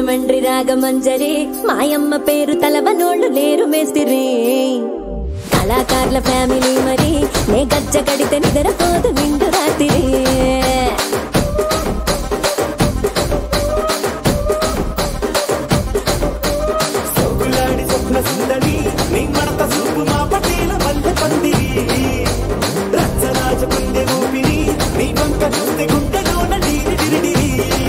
రాజమండ్రి రాగమంజరి మాయమ్మ పేరు తలవనోళ్ళు లేరు మేస్తిరి కళాకారుల ఫ్యామిలీ మరి నే గజ్జ కడితే నిద్రపోదు నిండు రాత్రి సొగ్గులాడి స్వప్న సుందరి నీ మడత సూపు మా పటేల మల్లె పందిరి రచ్చరాజ పుందె ఊపిరి నీ వంక చూస్తే గుండెలోన డీరి డిరిడిరి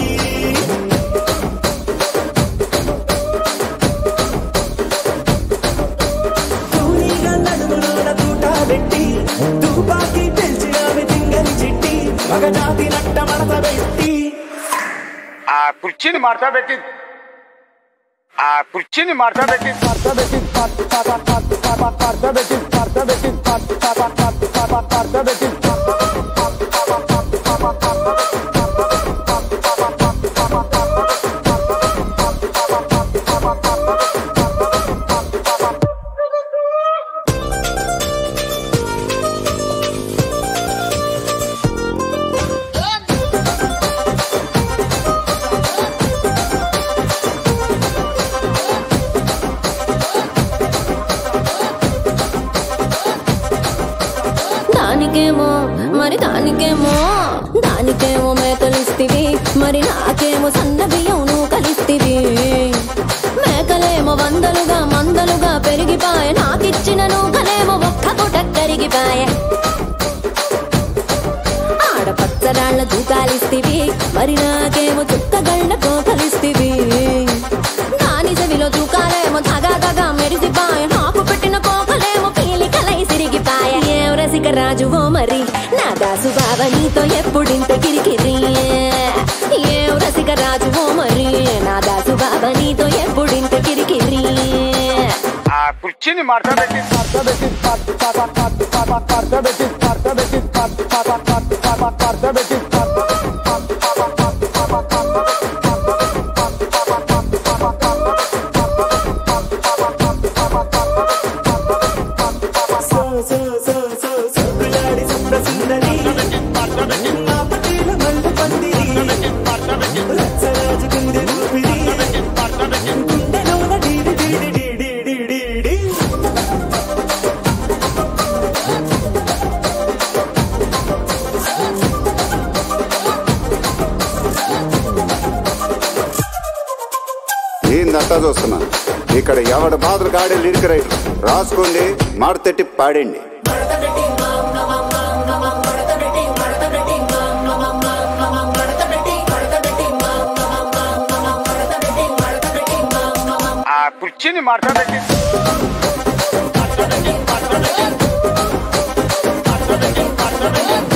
తూనీగా నడుములోన తూట పెట్టి తుపాకీ పెంచినావి తింగని చిట్టి మగజాతి నట్ట మడత పెట్టి ಆ ಕುರ್ಚಿని ಮಾಡ್ತಾ ಬೇಕಿ ಆ ಕುರ್ಚಿని ಮಾಡ್ತಾ ಬೇಕಿ ಮಾಡ್ತಾ ಬೇಕಿ ಮಾಡ್ತಾ ಬೇಕಿ ಮಾಡ್ತಾ ಬೇಕಿ ಮಾಡ್ತಾ ಬೇಕಿ దానికేమో మరి దానికేమో దానికేమో మేకలిస్తివి మరి నాకేమో సన్న బియ్యం నువ్వు కలిస్తివి మేకలేమో వందలుగా మందలుగా పెరిగిపాయ నాకిచ్చిన నూకలేమో ఒక్క పూట కరిగిపాయ ఆడపచ్చరాళ్ళ దూకాలిస్తివి మరి నాకేమో చుక్కగళ్ళ కోకలిస్తివి దాని చెవిలో దూకాలేమో తగా తగా మెరిసిపాయ నాకు పెట్టిన కోకలేమో పీలికలై సిరిగిపాయ ఏం రసిక రాజువో మరి నా దాసు బావ నీతో ఎప్పుడింత కిరికిరి ఏం రసిక రాజువో మరి నా దాసు బావ నీతో ఎప్పుడింత కిరికిరి ಆ ಕುರ್ಚಿని ಮಾಡ್ತಾ ಬೇಕಿ ಮಾಡ್ತಾ ಬೇಕಿ ಮಾಡ್ತಾ ಬೇಕಿ ಮಾಡ್ತಾ ಬೇಕಿ ಮಾಡ್ತಾ ಬೇಕಿ సో సో సో సో సొగ్గులాడి స్వప్న సుందరి మా పటేల మల్లె పందిరి రచ్చరాజ గుండె ఊపిరి గుండెలోన డీడి డీడి డీడి డీడి డీ. ఏందంతా చూస్తున్నా ఇక్కడ ఎవడ బాధలు గాడే లిరిక్ రైటర్ రాసుకోండి మాడతెట్టి పాడండి ಆ ಕುರ್ಚಿని ಮಾಡ್ತಾ ಬೇಕಿ ಮಾಡ್ತಾ ಬೇಕಿ ಮಾಡ್ತಾ ಬೇಕಿ